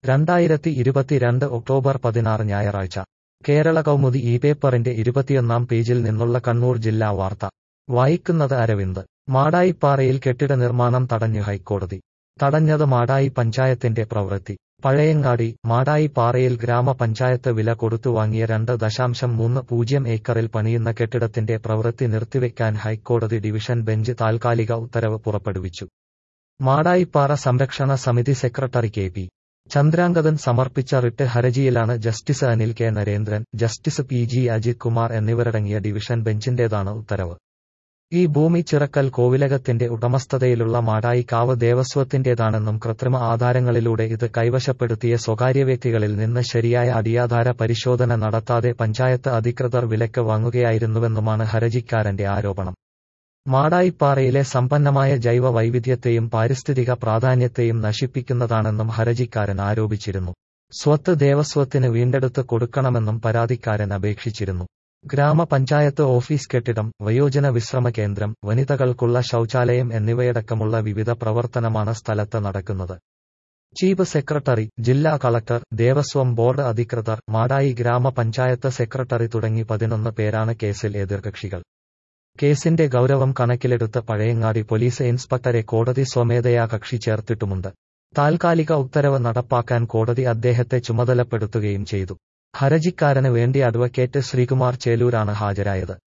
രണ്ടായിരത്തി ഇരുപത്തിരണ്ട് ഒക്ടോബർ പതിനാറ് ഞായറാഴ്ച കേരള കൗമുദി ഈ പേപ്പറിന്റെ ഇരുപത്തിയൊന്നാം പേജിൽ നിന്നുള്ള കണ്ണൂർ ജില്ലാ വാർത്ത വായിക്കുന്നത് അരവിന്ദ് മാടായിപ്പാറയിൽ കെട്ടിട നിർമ്മാണം തടഞ്ഞു ഹൈക്കോടതി തടഞ്ഞത് മാടായി പഞ്ചായത്തിന്റെ പ്രവൃത്തി പഴയങ്ങാടി മാടായിപ്പാറയിൽ ഗ്രാമപഞ്ചായത്ത് വില കൊടുത്തു വാങ്ങിയ രണ്ട് ദശാംശം മൂന്ന് പൂജ്യം ഏക്കറിൽ പണിയുന്ന കെട്ടിടത്തിന്റെ പ്രവൃത്തി നിർത്തിവെക്കാൻ ഹൈക്കോടതി ഡിവിഷൻ ബെഞ്ച് താൽക്കാലിക ഉത്തരവ് പുറപ്പെടുവിച്ചു മാടായിപ്പാറ സംരക്ഷണ സമിതി സെക്രട്ടറി കെ പി ചന്ദ്രാംഗതൻ സമർപ്പിച്ച റിട്ട് ഹർജിയിലാണ് justice Anil K Narendran justice P G Ajith Kumar എന്നിവരടങ്ങിയ ഡിവിഷൻ ബെഞ്ചിന്റേതാണ് ഉത്തരവ് ഈ ഭൂമി ചിറക്കൽ കോവിലകത്തിന്റെ ഉടമസ്ഥതയിലുള്ള മാടായിക്കാവ് ദേവസ്വത്തിന്റേതാണെന്നും കൃത്രിമ ആധാരങ്ങളിലൂടെ ഇത് കൈവശപ്പെടുത്തിയ സ്വകാര്യ വ്യക്തികളിൽ നിന്ന് ശരിയായ അടിയാധാര പരിശോധന നടത്താതെ പഞ്ചായത്ത് അധികൃതർ വിലക്ക് വാങ്ങുകയായിരുന്നുവെന്നുമാണ് ഹർജിക്കാരന്റെ ആരോപണം മാടായിപ്പാറയിലെ സമ്പന്നമായ ജൈവ വൈവിധ്യത്തെയും പാരിസ്ഥിതിക പ്രാധാന്യത്തെയും നശിപ്പിക്കുന്നതാണെന്നും ഹർജിക്കാരൻ ആരോപിച്ചിരുന്നു സ്വത്ത് ദേവസ്വത്തിന് വീണ്ടെടുത്ത് കൊടുക്കണമെന്നും പരാതിക്കാരൻ അപേക്ഷിച്ചിരുന്നു ഗ്രാമപഞ്ചായത്ത് ഓഫീസ് കെട്ടിടം വയോജന വിശ്രമ കേന്ദ്രം വനിതകൾക്കുള്ള ശൌചാലയം എന്നിവയടക്കമുള്ള വിവിധ പ്രവർത്തനമാണ് സ്ഥലത്ത് നടക്കുന്നത് ചീഫ് സെക്രട്ടറി ജില്ലാ കളക്ടർ ദേവസ്വം ബോർഡ് അധികൃതർ മാടായി ഗ്രാമപഞ്ചായത്ത് സെക്രട്ടറി തുടങ്ങി പതിനൊന്ന് പേരാണ് കേസിൽ എതിർകക്ഷികൾ കേസിന്റെ ഗൌരവം കണക്കിലെടുത്ത് പഴയങ്ങാടി പോലീസ് ഇൻസ്പെക്ടറെ കോടതി സ്വമേധയാ കക്ഷി ചേർത്തിട്ടുമുണ്ട് താൽക്കാലിക ഉത്തരവ് നടപ്പാക്കാൻ കോടതി അദ്ദേഹത്തെ ചുമതലപ്പെടുത്തുകയും ചെയ്തു ഹർജിക്കാരന് വേണ്ടി അഡ്വക്കേറ്റ് ശ്രീകുമാർ ചേലൂരാണ് ഹാജരായത്